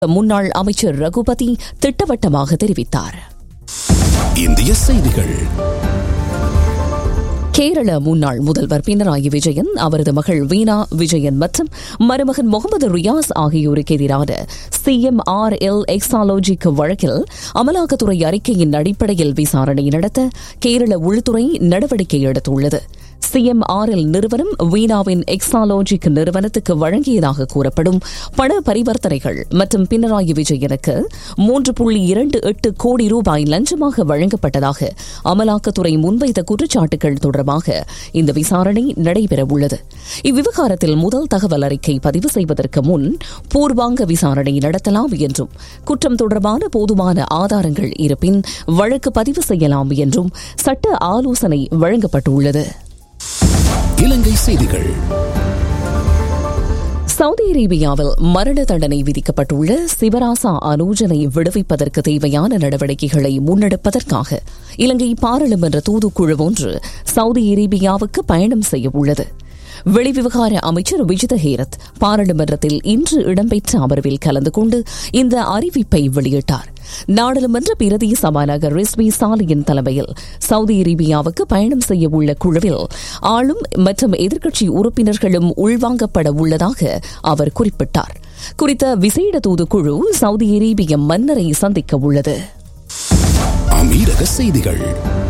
முன்னாள் அமைச்சர் ரகுபதி திட்டவட்டமாக தெரிவித்தார் இந்திய செய்திகள் கேரள முன்னாள் முதல்வர் பினராயி விஜயன் அவரது மகள் வீணா விஜயன் மற்றும் மருமகன் முகமது ரியாஸ் ஆகியோருக்கு எதிரான சிஎம்ஆர்எல் எக்ஸாலோஜிக் வழக்கில் அமலாக்கத்துறை அறிக்கையின் அடிப்படையில் விசாரணை நடத்த கேரள உள்துறை நடவடிக்கை எடுத்துள்ளது சிஎம்ஆர்எல் நிறுவனம் வீணாவின் எக்ஸாலோஜிக் நிறுவனத்துக்கு வழங்கியதாக கூறப்படும் பண பரிவர்த்தனைகள் மற்றும் பினராயி விஜயனுக்கு மூன்று புள்ளி இரண்டு எட்டு கோடி ரூபாய் லஞ்சமாக வழங்கப்பட்டதாக அமலாக்கத்துறை முன்வைத்த குற்றச்சாட்டுகள் தொடர்பாக இந்த விசாரணை நடைபெறவுள்ளது இவ்விவகாரத்தில் முதல் தகவல் அறிக்கை பதிவு செய்வதற்கு முன் பூர்வாங்க விசாரணை நடத்தலாம் என்றும் குற்றம் தொடர்பான போதுமான ஆதாரங்கள் இருப்பின் வழக்கு பதிவு செய்யலாம் என்றும் சட்ட ஆலோசனை வழங்கப்பட்டுள்ளது இலங்கை செய்திகள் சவுதி அரேபியாவில் மரண தண்டனை விதிக்கப்பட்டுள்ள சிவராசா அனூஜனை விடுவிப்பதற்கு தேவையான நடவடிக்கைகளை முன்னெடுப்பதற்காக இலங்கை பாராளுமன்ற தூதுக்குழு ஒன்று சவுதி அரேபியாவுக்கு பயணம் செய்ய உள்ளது வெளிவிவகார அமைச்சர் விஜித ஹேரத் பாராளுமன்றத்தில் இன்று இடம்பெற்ற அமர்வில் கலந்து கொண்டு இந்த அறிவிப்பை வெளியிட்டார் நாடாளுமன்ற பிரதி சபாநாயகர் ரிஸ்வி சாலியின் தலைமையில் சவுதி அரேபியாவுக்கு பயணம் செய்ய உள்ள குழுவில் ஆளும் மற்றும் எதிர்க்கட்சி உறுப்பினர்களும் உள்வாங்கப்பட உள்ளதாக அவர் குறிப்பிட்டார் குறித்த விசேட தூதுக்குழு சவுதி அரேபிய மன்னரை சந்திக்க உள்ளது அமீரக செய்திகள்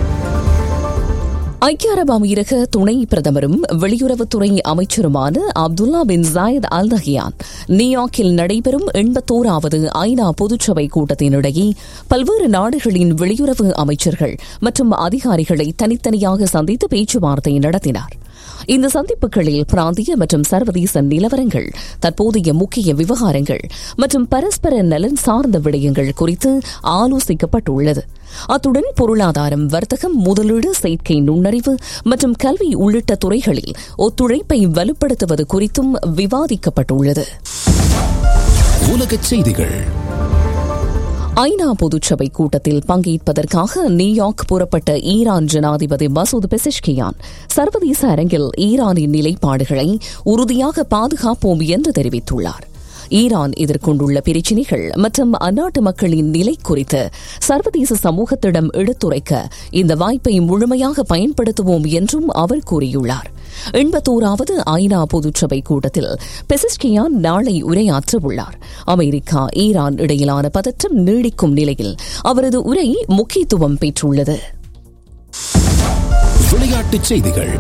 ஐக்கிய அரபு அமீரக துணை பிரதமரும் வெளியுறவுத்துறை அமைச்சருமான Abdullah bin Zayed Al Nahyan நியூயார்க்கில் நடைபெறும் எண்பத்தோராவது ஐநா பொதுச்சபை கூட்டத்தினிடையே பல்வேறு நாடுகளின் வெளியுறவு அமைச்சர்கள் மற்றும் அதிகாரிகளை தனித்தனியாக சந்தித்து பேச்சுவார்த்தை நடத்தினார் இந்த சந்திப்புகளில் பிராந்திய மற்றும் சர்வதேச நிலவரங்கள் தற்போதைய முக்கிய விவகாரங்கள் மற்றும் பரஸ்பர நலன் சார்ந்த விடயங்கள் குறித்து ஆலோசிக்கப்பட்டுள்ளது அத்துடன் பொருளாதாரம் வர்த்தகம் முதலீடு செயற்கை நுண்ணறிவு மற்றும் கல்வி உள்ளிட்ட துறைகளில் ஒத்துழைப்பை வலுப்படுத்துவது குறித்தும் விவாதிக்கப்பட்டுள்ளது உலகச் செய்திகள் ஐநா பொதுச்சபை கூட்டத்தில் பங்கேற்பதற்காக நியூயார்க் புறப்பட்ட ஈரான் ஜனாதிபதி மசூத் பெசிஷ்கியான் சர்வதேச அரங்கில் ஈரானின் நிலைப்பாடுகளை உறுதியாக பாதுகாப்போம் என்று தெரிவித்துள்ளார் ஈரான் எதிர்கொண்டுள்ள பிரச்சினைகள் மற்றும் அந்நாட்டு மக்களின் நிலை குறித்து சர்வதேச சமூகத்திடம் எடுத்துரைக்க இந்த வாய்ப்பை முழுமையாக பயன்படுத்துவோம் என்றும் அவர் கூறியுள்ளார் எண்பத்தோராவது ஐநா பொதுச்சபை கூட்டத்தில் பெசிஸ்கியான் நாளை உரையாற்ற உள்ளார் அமெரிக்கா ஈரான் இடையிலான பதற்றம் நீடிக்கும் நிலையில் அவரது உரை முக்கியத்துவம் பெற்றுள்ளது விளையாட்டுச் செய்திகள்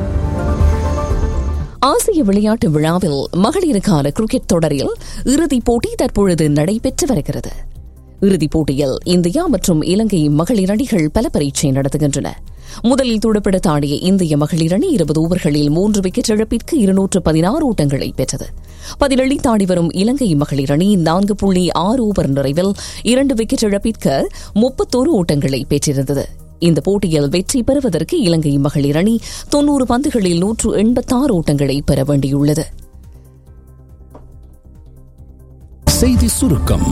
ஆசிய விளையாட்டு விழாவில் மகளிருக்கான கிரிக்கெட் தொடரில் இறுதிப் போட்டி தற்பொழுது நடைபெற்று வருகிறது இறுதிப் போட்டியில் இந்தியா மற்றும் இலங்கை மகளிர் அணிகள் பல பரீட்சை நடத்துகின்றன முதலில் துடுப்படுத்த ஆடிய இந்திய மகளிர் அணி இருபது ஓவர்களில் மூன்று விக்கெட் இழப்பிற்கு இருநூற்று பதினாறு ஓட்டங்களை பெற்றது பதிலளி தாண்டி வரும் இலங்கை மகளிர் அணி நான்கு புள்ளி ஆறு ஓவர் நிறைவில் இரண்டு விக்கெட் இழப்பிற்கு முப்பத்தோரு ஓட்டங்களை பெற்றிருந்தது இந்த போட்டியில் வெற்றி பெறுவதற்கு இலங்கை மகளிர் அணி தொன்னூறு பந்துகளில் நூற்று எண்பத்தாறு ஓட்டங்களை பெற வேண்டியுள்ளது செய்தி சுருக்கம்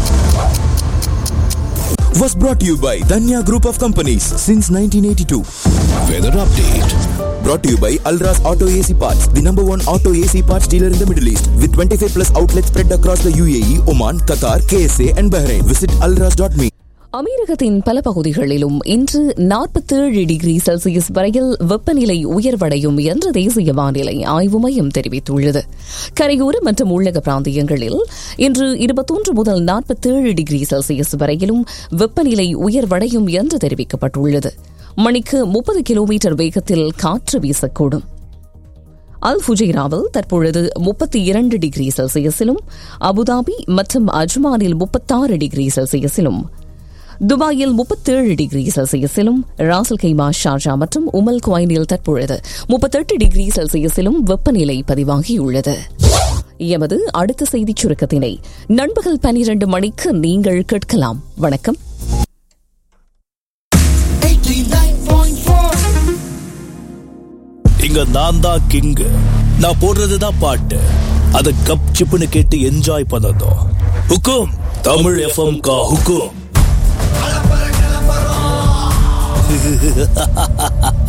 was brought to you by Danya Group of Companies since 1982. Weather update Brought to you by Alras Auto AC Parts, the number one auto AC parts dealer in the Middle East, with 25 plus outlets spread across the UAE, Oman, Qatar, KSA, and Bahrain. Visit alras.me. அமீரகத்தின் பல பகுதிகளிலும் இன்று நாற்பத்தேழு degree Celsius வரையில் வெப்பநிலை உயர்வடையும் என்று தேசிய வானிலை ஆய்வு மையம் தெரிவித்துள்ளது கரையோர மற்றும் உள்ளக பிராந்தியங்களில் இன்று இருபத்தொன்று முதல் நாற்பத்தேழு டிகிரி செல்சியஸ் வரையிலும் வெப்பநிலை உயர்வடையும் என்று தெரிவிக்கப்பட்டுள்ளது மணிக்கு முப்பது கிலோமீட்டர் வேகத்தில் காற்று வீசக்கூடும் அல் ஃபுஜைராவில் தற்பொழுது முப்பத்தி இரண்டு டிகிரி செல்சியஸிலும் அபுதாபி மற்றும் அஜ்மானில் முப்பத்தாறு டிகிரி செல்சியஸிலும் துபாயில் முப்பத்தேழு டிகிரி செல்சியஸிலும் ராசல் கைமா ஷார்ஜா மற்றும் உமல் குவைனில் தற்பொழுது முப்பத்தெட்டு டிகிரி செல்சியஸிலும் வெப்பநிலை பதிவாகியுள்ளது எமது அடுத்த செய்திச் சுருக்கத்தினை நண்பகல் பனிரண்டு மணிக்கு நீங்கள் கேட்கலாம் வணக்கம் இங்க நான் தான் கிங் நான் போடுறதுதான் பாட்டு அத கப் சிப்புன்னு கேட்டு என்ஜாய் பண்ணதும் ஹுக்கும் தமிழ் எஃப்எம் கா ஹுக்கும்